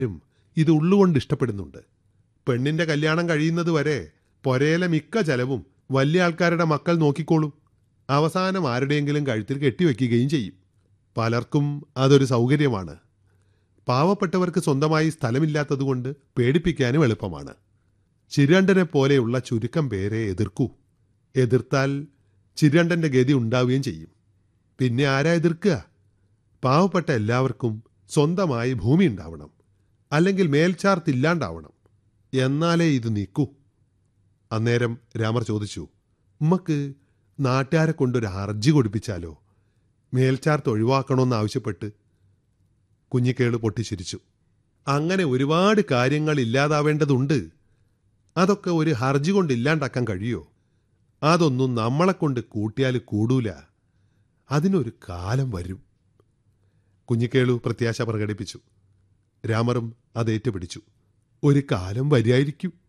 ും ഇത് ഉള്ളുകൊണ്ട് ഇഷ്ടപ്പെടുന്നുണ്ട് പെണ്ണിന്റെ കല്യാണം കഴിയുന്നത് വരെ പൊരയിലെ മിക്ക ചെലവും വലിയ ആൾക്കാരുടെ മക്കൾ നോക്കിക്കോളും അവസാനം ആരുടെയെങ്കിലും കഴുത്തിൽ കെട്ടിവെക്കുകയും ചെയ്യും പലർക്കും അതൊരു സൗകര്യമാണ് പാവപ്പെട്ടവർക്ക് സ്വന്തമായി സ്ഥലമില്ലാത്തതുകൊണ്ട് പേടിപ്പിക്കാനും എളുപ്പമാണ് ചിരണ്ടനെ പോലെയുള്ള ചുരുക്കം പേരെ എതിർക്കൂ എതിർത്താൽ ചിരണ്ടന്റെ ഗതി ഉണ്ടാവുകയും ചെയ്യും പിന്നെ ആരാ എതിർക്കുക പാവപ്പെട്ട എല്ലാവർക്കും സ്വന്തമായി ഭൂമി ഉണ്ടാവണം അല്ലെങ്കിൽ മേൽച്ചാർത്തില്ലാണ്ടാവണം എന്നാലേ ഇത് നീക്കൂ അന്നേരം രാമർ ചോദിച്ചു ഉമ്മക്ക് നാട്ടുകാരെ കൊണ്ടൊരു ഹർജി കൊടുപ്പിച്ചാലോ മേൽച്ചാർത്ത് ഒഴിവാക്കണമെന്ന് ആവശ്യപ്പെട്ട് കുഞ്ഞിക്കേള് പൊട്ടിച്ചിരിച്ചു അങ്ങനെ ഒരുപാട് കാര്യങ്ങൾ ഇല്ലാതാവേണ്ടതുണ്ട് അതൊക്കെ ഒരു ഹർജി കൊണ്ട് ഇല്ലാണ്ടാക്കാൻ കഴിയോ അതൊന്നും നമ്മളെ കൊണ്ട് കൂട്ടിയാൽ കൂടൂല അതിനൊരു കാലം വരും കുഞ്ഞിക്കേളു പ്രത്യാശ പ്രകടിപ്പിച്ചു രാമറും അത് ഏറ്റുപിടിച്ചു ഒരു കാലം വരിയായിരിക്കും